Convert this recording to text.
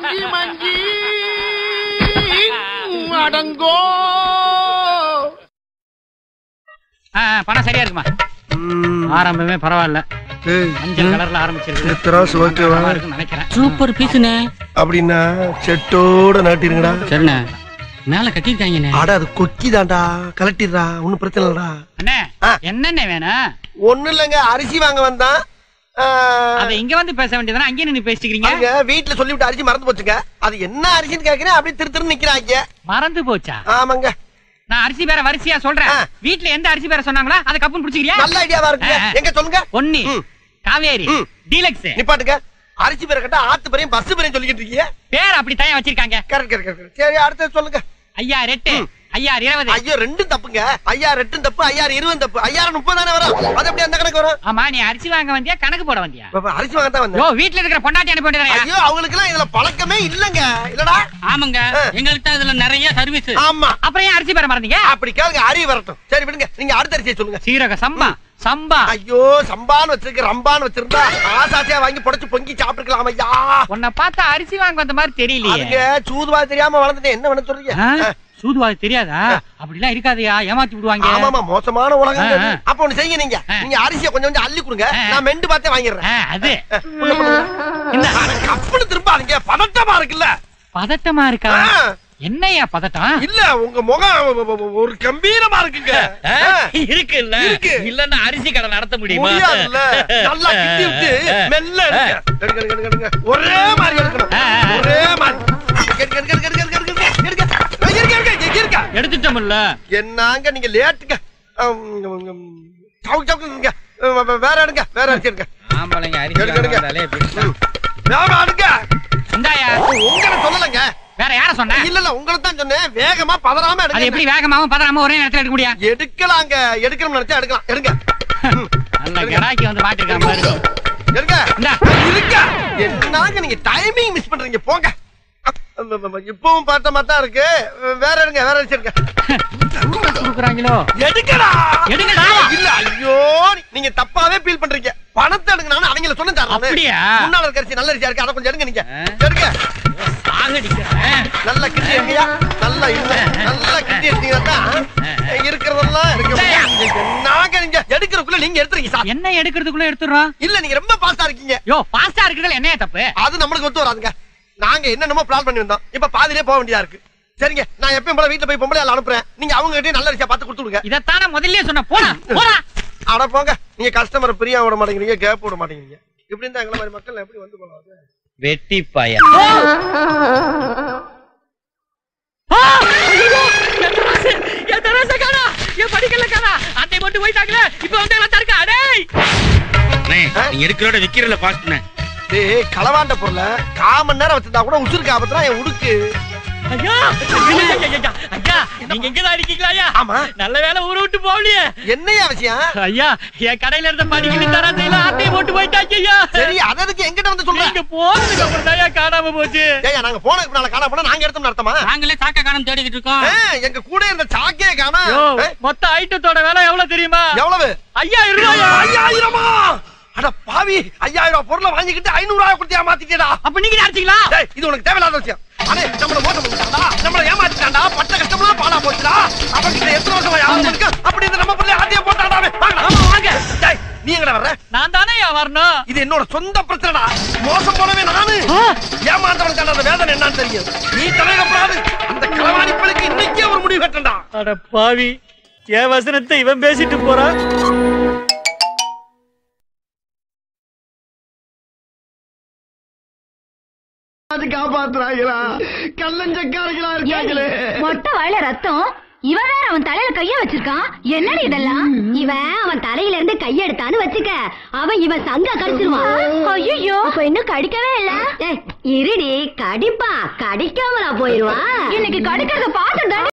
மஞ்சி மஞ்சி அடங்கோ ஆ, ஆ, பணம் சரியா இருக்குமா ஆரம்பமே பரவாயில்ல மஞ்சள் கலர்ல ஆரம்பிச்சிருக்கு திராசு ஓகேவா நல்லா இருக்குன்னு நினைக்கிறேன் சூப்பர் பீஸுண்ணே அப்படின்னா செட்டோட நாட்டிருங்கடா சரிண்ணே மேல கட்டிருக்காங்கண்ணே அட அது கொக்கி தான்டா கலட்டிடுறா ஒண்ணும் பிரச்சனை இல்லடா அண்ணே ஆ. என்னண்ணே வேணும் ஒண்ணும் இல்லைங்க அரிசி வாங்க வந்தான் அத இங்க வந்து பேச வேண்டியதுனா அங்கே நின்னு பேசிக்கிறீங்க அங்க வீட்டுல சொல்லிவிட்டு அரிசி மறந்து போச்சுங்க அது என்ன அரிசின்னு கேக்குறேன் அப்படியே திரு திரு நிக்கிறாங்க மறந்து போச்சா ஆமாங்க நான் அரிசி பேர வரிசையா சொல்றேன் ஆ. வீட்ல எந்த அரிசி பேர சொன்னாங்களோ அதை கப்புன்னு புடிச்சுக்கிறியா நல்ல ஐடியாவா இருக்குங்க ஆ. எங்க சொல்லுங்க ஒண்ணு ம். காவேரி ம். டீலக்ஸ் நிப்பாட்டுங்க அரிசி பேரை கட்ட ஆத்து பேரையும் பஸ் பேரையும் சொல்லிக்கிட்டு இருக்கீங்க பேர் அப்படி தயா வச்சிருக்காங்க கரெக்ட் கரெக்ட் கரெக்ட் சரி அடுத்து சொல்லுங்க ஐயா ரெட்டு ஐயா இருபது ஐயோ ரெண்டும் தப்புங்க ஐயா ரெட்டும் தப்பு ஐயாயிரம் இருபது தப்பு ஐயாயிரம் முப்பது தானே வரும் அது எப்படி அந்த கணக்கு வரும் ஆமா நீ அரிசி வாங்க வந்தியா கணக்கு போட வந்தியா இப்ப அரிசி வாங்க தான் யோ வந்தேன் வீட்ல இருக்கிற பொண்டாட்டி அனுப்பி வேண்டியதா ஐயோ அவங்களுக்கு எல்லாம் இதுல பழக்கமே இல்லங்க இல்லடா ஆமாங்க ஆ. எங்களுக்கு தான் இதுல நிறைய சர்வீஸ் ஆமா அப்புறம் ஏன் அரிசி பேர மறந்தீங்க அப்படி கேளுங்க அறிவு வரட்டும் சரி விடுங்க நீங்க அடுத்த அரிசியை சொல்லுங்க சீரக சம்பா சம்பா ஐயோ சம்பான்னு வச்சிருக்க ரம்பான்னு வச்சிருந்தா ஆசாசியா வாங்கி புடைச்சு பொங்கி சாப்பிட்டுக்கலாம் ஐயா உன்னை பார்த்தா அரிசி வாங்க வந்த மாதிரி தெரியலையே அதுங்க சூதுவா தெரியாம வளர்ந்துட்டேன் என்ன பண்ண சொல்றீங்க ஆ? சூதுவாது தெரியாதா அப்படிலாம் இருக்காதயா ஏமாத்தி விடுவாங்க ஆமாமா மோசமான உலகம் ஆ, ஆ. அப்ப ஒண்ணு செய்யுங்க நீங்க ஆ. நீங்க அரிசியை கொஞ்சம் கொஞ்சம் அள்ளி கொடுங்க ஆ. நான் மெண்டு பார்த்தே வாங்கிடுறேன் ஆ, அது உள்ள போடுங்க. இந்த அட, கப்புன்னு திரும்பாதீங்க பதட்டமா இருக்குல்ல பதட்டமா இருக்கா ஆ. என்னையா பதட்டம் இல்ல உங்க முகம் ஒரு கம்பீரமா இருக்குங்க ஆ. இருக்கு இல்ல இருக்கு. இல்லன்னா அரிசி கடை நடத்த முடியுமா முடியாதுல்ல நல்லா கிண்டி விட்டு மெல்ல எடுங்க. எடுங்க, எடுங்க, எடுங்க, எடுங்க. ஒரே மாதிரி எடுக்கணும் ஆ, ஆ, ஆ. ஒரே மாதிரி எடுங்க, எடுங்க, எடுங்க, எடுங்க, எடுங்க, எடுங்க, எடுங்க. ஆ, இருங்க, இருங்க, இங்க இருங்க. எடுத்துட்டோம்ல என்னங்க நீங்க லேட்டுங்க ஆம், உம், சவுக்கு சவுக்கு இருங்க. அஹ், வே- வேற எடுங்க வேற அரிசி எடுங்க ஆம்பளைங்க எடுங்க, அரிசி எடுங்க. வந்தாலே இப்படி ம். வேகமா எடுங்க இந்தாயா உங்களை சொல்லலைங்க வேற யார சொன்ன இல்ல இல்ல உங்களை தான் சொன்னேன் வேகமா பதறாம அது எடுங்க எப்படி வேகமாவும் பதறாம ஒரே நேரத்துல எடுக்க முடியும் எடுக்கலாங்க எடுக்கணும்னு நினைச்சா எடுக்கலாம் எடுங்க ம். நல்ல கடாக்கி வந்து மாட்டிருக்கான் பாரு எடுங்க இந்தா. இருக்க என்னங்க நீங்க டைமிங் மிஸ் பண்றீங்க போங்க இப்பவும் பார்த்த மாதிரி தான் இருக்கு வேற எடுங்க வேற அரிசி எடுங்க குடுக்குறாங்களோ எடுக்கடா எடுங்கடா. இல்ல ஐயோ நீங்க தப்பாவே ஃபீல் பண்றீங்க பணத்தை எடுங்க நான் அவங்கள சொன்னேன் தரேன் அப்படியா? முன்னால இருக்க அரிசி நல்ல அரிசியா இருக்கு அதை கொஞ்சம் எடுங்க நீங்க ஆ. எடுங்க சாகடிக்கிறேன் நல்லா கிண்டி எடுங்கயா நல்லா இல்ல நல்லா கிண்டி எடுத்தீங்கன்னா தான் இருக்கிறதெல்லாம் இருக்கு நாங்க நீங்க எடுக்கிறதுக்குள்ள நீங்க எடுத்துறீங்க சார் என்ன எடுக்கிறதுக்குள்ள எடுத்துறோம் இல்ல நீங்க ரொம்ப பாஸ்டா இருக்கீங்க யோ ஃபாஸ்டா இருக்கிறதுல என்ன தப்பு அது நம்மளுக்கு ஒத்து வராதுங்க நாங்க என்னென்னமோ பிளான் பண்ணி வந்தோம் இப்ப பாதியிலே போக வேண்டியதா இருக்கு சரிங்க நான் எப்பயும் போல வீட்டுல போய் பொம்பளை ஆள் அனுப்புறேன் நீங்க அவங்க கிட்டே நல்ல அரிசியா பார்த்து கொடுத்துடுங்க இதத்தானே முதல்லயே சொன்ன போடா போடா அட போங்க நீங்க கஸ்டமர் பிரியா விட மாட்டேங்கிறீங்க கேப் விட மாட்டேங்கிறீங்க இப்படி இருந்தா எங்களை மாதிரி மக்கள் எப்படி வந்து போவாங்க வெட்டி பாயா என் தராச காணா என் படிக்கல காணா அத்தை மட்டும் போயிட்டாங்களே இப்ப வந்து எல்லாம் தருக்கா டேய் நீங்க எடுக்கிறோட விக்கிறல பாட்டுனே டேய் களவாண்ட பொருளை கால் மணி நேரம் வச்சிருந்தா கூட உசுருக்கு ஆபத்துனா என் உடுக்கு ஐயா ஐயா, ஐயா, ஐயா, ஐயா நீங்க எங்கதான் இருக்கீங்களா ஐயா ஆமா நல்ல வேலை ஊரை விட்டு போகலையே என்னையா விஷயம் ஐயா என் கடையில இருந்த படிக்கல தராசையில ஆட்டையை போட்டு போயிட்டாங்க ஐயா சரி அது எதுக்கு எங்கிட்ட வந்து சொல்றேன் நீங்க போனதுக்கு அப்புறம் தான் காணாம போச்சு ஏய்யா நாங்க போனதுக்கு நாளை காண போனா நாங்க எடுத்தோம்னு அர்த்தமா நாங்களே சாக்க காணம் தேடிக்கிட்டு இருக்கோம் ஏய், எங்க கூட இருந்த சாக்கே காணா யோ, மொத்த ஐட்டத்தோட விலை எவ்வளவு தெரியுமா எவ்வளவு ஐயாயிரம் ரூபாயா ஐயாயிரமா அட பாவி ஐயாயிரம் ரூபாய் பொருளை வாங்கிக்கிட்டு ஐநூறு ரூபாய் கொடுத்தியா மாத்திட்டேடா அப்ப நீங்க அடிச்சீங்களா டேய் இது உனக்கு தேவையில்லாத விஷயம் அடே நம்மள மோசம் பண்ணிட்டான்டா நம்மள ஏமாத்திட்டான்டா பட்ட கஷ்டம்லாம் பாலா போச்சுடா அவன்கிட்ட எத்தனை வருஷமா யாரும் இருக்கு அப்படி இந்த நம்ம பிள்ளை ஆத்தியம் போட்டாடா அவன். வாங்க ஆமா வாங்க டேய் நீ எங்கடா வர்ற நான் தானே ஐயா வரணும் இது என்னோட சொந்த பிரச்சனைடா மோசம் போனவே நானு ஏமாந்தவனுக்கு அந்த வேதனை என்னன்னு தெரியும் நீ தலையிடப்படாது அந்த களவாணி பிள்ளைக்கு இன்னைக்கே ஒரு முடிவு கட்டண்டா அட பாவி என் வசனத்தை இவன் பேசிட்டு போறான் காப்பாத்துறாங்களா கல்லஞ்சக்காரங்களா இருக்காங்களே மொட்டை வாயில ரத்தம் இவன் வேற அவன் தலையில கைய வச்சிருக்கான் என்னடி இதெல்லாம் இவன் அவன் தலையில இருந்து கையெடுத்தான்னு வச்சுக்க அவன் இவன் சங்க கடிச்சிருவான் ஐயோ அப்ப இன்னும் கடிக்கவே இல்ல இருடி கடிப்பா கடிக்காமலா போயிருவான் இன்னைக்கு கடிக்கிறத பார்த்து